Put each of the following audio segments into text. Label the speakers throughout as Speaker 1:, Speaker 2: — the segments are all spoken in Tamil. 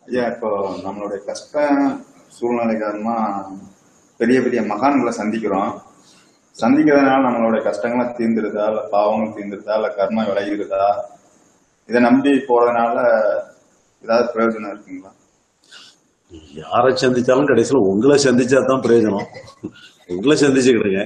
Speaker 1: ஐயா இப்போ நம்மளுடைய கஷ்ட சூழ்நிலை காரணமா பெரிய பெரிய மகான்களை சந்திக்கிறோம் சந்திக்கிறதுனால நம்மளுடைய கஷ்டங்களை தீர்ந்துருதா இல்ல பாவங்கள் தீர்ந்துருதா இல்ல கர்மா விலகிருதா இதை நம்பி போறதுனால ஏதாவது பிரயோஜனம் இருக்குங்களா
Speaker 2: யாரை சந்திச்சாலும் கடைசியில உங்களை சந்திச்சா தான் பிரயோஜனம் உங்களை சந்திச்சுக்கிடுங்க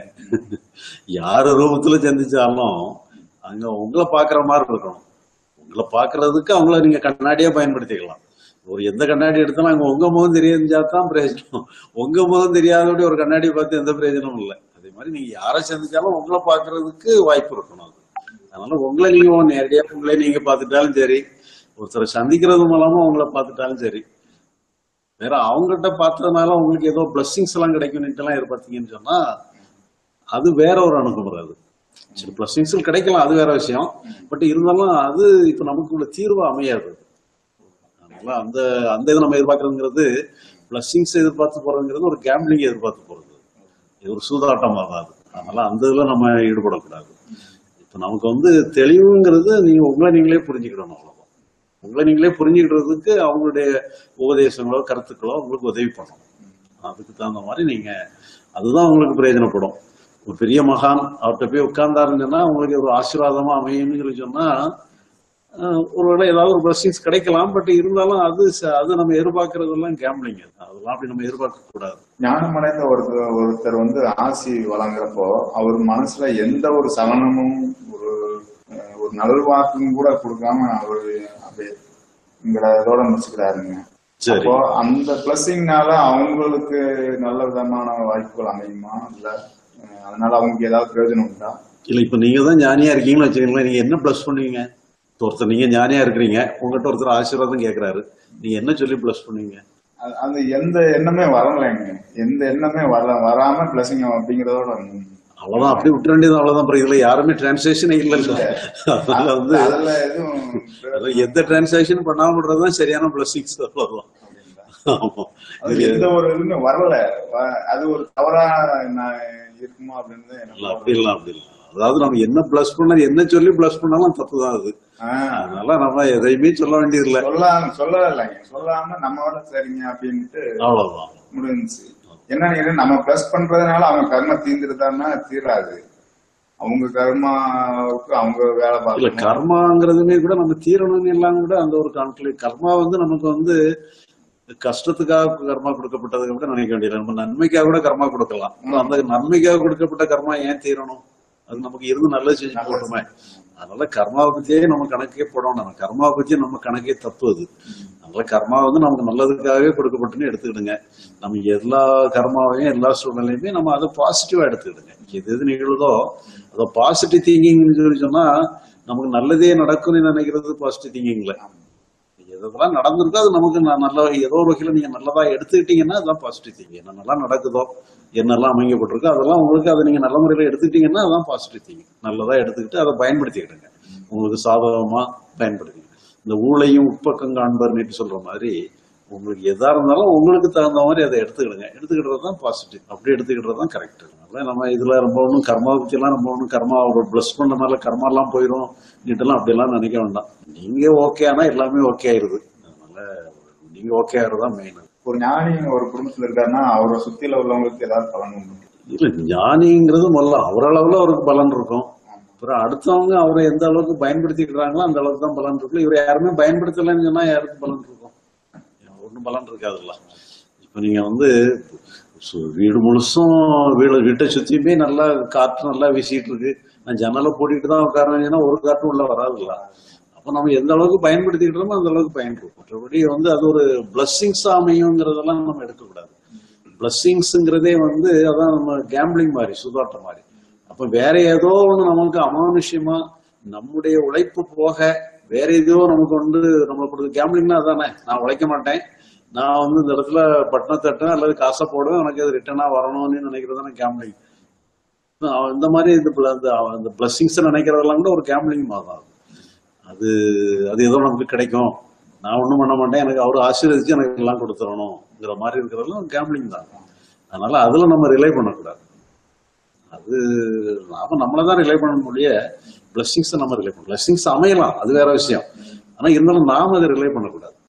Speaker 2: யார ரூபத்துல சந்திச்சாலும் அங்க உங்களை பாக்குற மாதிரி இருக்கணும் உங்களை பாக்குறதுக்கு அவங்கள நீங்க கண்ணாடியா பயன்படுத்திக்கலாம் ஒரு எந்த கண்ணாடி எடுத்தாலும் அங்க உங்க முகம் தெரிஞ்சா தான் பிரயோஜனம் உங்க முகம் தெரியாதபடி ஒரு கண்ணாடியை பார்த்து எந்த பிரயோஜனமும் இல்லை அதே மாதிரி நீங்க யாரை சந்திச்சாலும் உங்களை பாக்குறதுக்கு வாய்ப்பு இருக்கணும் அது அதனால உங்களை நீங்க நேரடியா உங்களை நீங்க பார்த்துட்டாலும் சரி ஒருத்தரை சந்திக்கிறது மூலமா உங்களை பார்த்துட்டாலும் சரி வேற அவங்ககிட்ட பார்த்ததுனால உங்களுக்கு ஏதோ பிளஸ்ஸிங்ஸ் எல்லாம் கிடைக்கும்னுட்டு எல்லாம் எதிர்பார்த்தீங்கன்னு சொன்னா அது வேற ஒரு அணுகுமுறை அது சரி பிளஸ்ஸிங்ஸ் கிடைக்கலாம் அது வேற விஷயம் பட் இருந்தாலும் அது இப்ப நமக்கு உள்ள தீர்வு அமையாது அதனால அந்த அந்த இதை நம்ம எதிர்பார்க்கறதுங்கிறது பிளஸ்ஸிங்ஸ் எதிர்பார்த்து போறதுங்கிறது ஒரு கேம்பிளிங் எதிர்பார்த்து போறது இது ஒரு சூதாட்டமாக தான் அது அதனால அந்த இதுல நம்ம ஈடுபடக்கூடாது இப்ப நமக்கு வந்து தெளிவுங்கிறது நீங்க உங்களை நீங்களே புரிஞ்சுக்கிடணும் அவ்வளவுதான் உங்களை நீங்களே புரிஞ்சுக்கிறதுக்கு அவங்களுடைய உபதேசங்களோ கருத்துக்களோ உங்களுக்கு உதவி பண்ணும் அதுக்கு தகுந்த மாதிரி நீங்க அதுதான் உங்களுக்கு பிரயோஜனப்படும் ஒரு பெரிய மகான் அவர்கிட்ட போய் உட்கார்ந்தாருன்னு சொன்னா உங்களுக்கு ஒரு ஆசீர்வாதமா அமையும்னு சொல்லி சொன்னா அஹ், ஒருவேளை ஏதாவது ஒரு பிளஸிங்ஸ் கிடைக்கலாம் பட் இருந்தாலும் அது ச- அது நம்ம எதிர்பார்க்கறதெல்லாம் கேம்லிங் அதெல்லாம் அப்படி நம்ம எதிர்பார்க்க கூடாது
Speaker 1: ஞானமடைந்த ஒருத்தர் ஒருத்தர் வந்து ஆசி வழங்குறப்போ அவர் மனசுல எந்த ஒரு சலனமும் ஒரு அஹ், ஒரு நல்வாக்கும் கூட கொடுக்காம அவர் அப்படியே இதோட முடிச்சுக்கிறாருங்க
Speaker 2: சரி
Speaker 1: அப்போ அந்த பிளஸிங்னால அவங்களுக்கு நல்ல விதமான வாய்ப்புகள் அமையுமா இல்ல அஹ், அதனால அவங்களுக்கு ஏதாவது பிரயோஜனம் உண்டா
Speaker 2: இல்ல இப்ப நீங்க தான் ஞானியா இருக்கீங்கன்னு வச்சுக்கோங்களேன் நீங்க என்ன பிளஸ் பண்ணுவீங்க ஒருத்தர் நீங்க ஞானியா இருக்கிறீங்க உங்ககிட்ட ஒருத்தர் ஆசீர்வாதம் கேக்குறாரு நீங்க என்ன சொல்லி பிளஸ் பண்ணுவீங்க
Speaker 1: அது- அது எந்த எண்ணமே வரலைங்க எந்த எண்ணமே வர வராம பிளஸிங் அப்படிங்கறதோட
Speaker 2: அவ்வளவுதான் அப்படி விட்டுற வேண்டியது அவ்வளவுதான் அப்புறம் இதுல யாருமே டிரான்சாக்ஷன் இல்ல அதனால வந்து
Speaker 1: அதுல எதுவும்
Speaker 2: அதுல எந்த டிரான்சாக்ஷன் பண்ணாம விடுறதுதான் சரியான பிளஸிங்ஸ் அவ்வளவுதான் ஆமா.
Speaker 1: அது
Speaker 2: இது
Speaker 1: எந்த ஒரு இதுவுமே வரல வ- அது ஒரு தவறா நான் இருக்குமா அப்படின்னு
Speaker 2: இல்ல,
Speaker 1: எனக்கு
Speaker 2: அப்படி இல்ல அப்படி இல்ல அதாவது நம்ம என்ன பிளஸ் பண்ண என்ன சொல்லி பிளஸ் பண்ணாலும் தப்பு தான் அது
Speaker 1: ஆஹ்
Speaker 2: அதனால நம்ம எதையுமே சொல்ல வேண்டியது இல்ல
Speaker 1: சொல்லாம சொல்லவே இல்லைங்க சொல்லாம நம்மளோட சரிங்க அப்படின்ட்டு
Speaker 2: அவ்வளவுதான்
Speaker 1: முடிஞ்சுச்சு என்ன நீங்க நம்ம பிளஸ் பண்றதுனால அவங்க கர்ம தீந்துருதான்னா தீராது அவங்க கர்மாவுக்கு அவங்க வேலை
Speaker 2: இல்ல
Speaker 1: பார்க்கணும்
Speaker 2: கர்மாங்கிறதுமே கூட நம்ம தீரணும்னு எல்லாம் கூட அந்த ஒரு கான்ஃபிளிக் கர்மா வந்து நமக்கு வந்து கஷ்டத்துக்காக கர்மா கொடுக்கப்பட்டதை கூட நினைக்க வேண்டியது நம்ம நன்மைக்காக கூட கர்மா கொடுக்கலாம் ஆனா அந்த நன்மைக்காக கொடுக்கப்பட்ட கர்மா ஏன் தீரணும் அது நமக்கு இருந்து நல்லது செஞ்சு
Speaker 1: நல்லது
Speaker 2: போட்டுமே அதனால கர்மாவை பத்தியே நம்ம கணக்கே போடணும் நம்ம கர்மாவை பத்தி நம்ம கணக்கே தப்பு அது அதனால கர்மா வந்து நமக்கு நல்லதுக்காகவே கொடுக்கப்பட்டுன்னு எடுத்துக்கிடுங்க நம்ம எல்லா கர்மாவையும் எல்லா சூழ்நிலையுமே நம்ம அதை பாசிட்டிவா எடுத்துக்கிடுங்க எது எது நிகழுதோ அதை பாசிட்டிவ் திங்கிங்னு சொல்லி சொன்னா நமக்கு நல்லதே நடக்கும்னு நினைக்கிறது பாசிட்டிவ் திங்கிங்ல எதெல்லாம் நடந்திருக்கோ அது நமக்கு ந- நல்ல ஏதோ ஒரு வகையில நீங்க நல்லதா எடுத்துக்கிட்டீங்கன்னா அதுதான் பாசிட்டிவ் திங்கிங் என்ன நல்லா நடக்குதோ என்னெல்லாம் அமைக்கப்பட்டிருக்கோ அதெல்லாம் உங்களுக்கு அதை நீங்க நல்ல முறையில எடுத்துக்கிட்டீங்கன்னா அதுதான் பாசிட்டிவ் திங்கிங் நல்லதா எடுத்துக்கிட்டு அதை பயன்படுத்திக்கிடுங்க உங்களுக்கு சாதகமா பயன்படுத்திங்க இந்த ஊழையும் உட்பக்கம் காண்பர்னு சொல்ற மாதிரி உங்களுக்கு எதா இருந்தாலும் உங்களுக்கு தகுந்த மாதிரி அதை எடுத்துக்கிடுங்க எடுத்துக்கிட்டது தான் பாசிட்டிவ் அப்படி எடுத்துக்கிட்டது தான் கரெக்ட் அதனால நம்ம இதுல ரொம்ப ஒன்றும் கர்மா பத்தி எல்லாம் ரொம்ப ஒன்றும் கர்மா ஒரு பிளஸ் பண்ணனால கர்மா எல்லாம் போயிடும் நீட்டெல்லாம் அப்படியெல்லாம் நினைக்க வேண்டாம் நீங்க ஓகே ஆனா எல்லாமே ஓகே ஆயிருது அதனால நீங்க ஓகே ஆகிறதா மெயின்
Speaker 1: ஒரு ஞானி ஒரு குடும்பத்துல இருக்காருன்னா அவரை சுத்தில உள்ளவங்களுக்கு ஏதாவது பலன் உண்டு
Speaker 2: இல்ல ஞானிங்கிறது முதல்ல அவரளவுல அவருக்கு பலன் இருக்கும் அப்புறம் அடுத்தவங்க அவரை எந்த அளவுக்கு பயன்படுத்திக்கிறாங்களோ அந்த அளவுக்கு தான் பலன் இருக்கும் இவரை யாருமே பயன்படுத்தலைன்னு சொன்னா யாருக்கு பலன் இருக்கும் ஒன்றும் பலன் இருக்காதுல்ல இப்ப நீங்க வந்து சு- வீடு முழுசும் வீடு வீட்டை சுத்தியுமே நல்லா காற்று நல்லா வீசிட்டு இருக்கு நான் ஜன்னலை போட்டுட்டு தான் உட்காரேன்னா ஒரு காற்றும் உள்ள வராதுல்ல அப்ப நம்ம எந்த அளவுக்கு பயன்படுத்திக்கிட்டோமோ அந்த அளவுக்கு பயன் இருக்கும் மற்றபடி வந்து அது ஒரு பிளஸ்ஸிங்ஸ் அமையுங்கிறதெல்லாம் நம்ம எடுக்கக்கூடாது பிளஸ்ஸிங்ஸ்ங்கிறதே வந்து அதான் நம்ம கேம்பிளிங் மாதிரி சூதாட்டம் மாதிரி அப்ப வேற ஏதோ ஒண்ணு நமக்கு அமானுஷ்யமா நம்முடைய உழைப்பு போக வேற ஏதோ நமக்கு வந்து நம்மளுக்கு கொடுத்து கேம்பிளிங்னா அதானே நான் உழைக்க மாட்டேன் நான் வந்து இந்த இடத்துல பட்டனை தட்டேன் அல்லது காசை போடுவேன் எனக்கு அது ரிட்டர்னா வரணும்னு நினைக்கிறது தானே கேம்பிளிங் இந்த மாதிரி இந்த bl- இந்த இந்த பிளஸ்ஸிங்ஸ் நினைக்கிறதெல்லாம் கூட ஒரு கேம்பிளிங் மாதிரி தான் அது அது ஏதோ நமக்கு கிடைக்கும் நான் ஒண்ணும் பண்ண மாட்டேன் எனக்கு அவர் ஆசீர்வதிச்சு எனக்கு எல்லாம் கொடுத்துடணுங்கிற மாதிரி இருக்கிறதெல்லாம் கேம்பிளிங் தான் அதனால அதுல நம்ம ரிலை பண்ணக்கூடாது அது நாம நம்மளை தான் ரிலை பண்ண முடிய பிளஸ்ஸிங்ஸை நம்ம ரிலை பண்ணணும் பிளஸ்ஸிங்ஸ் அமையலாம் அது வேற விஷயம் ஆனா இருந்தாலும் நாம அதை ரிலை பண்ணக்கூடாது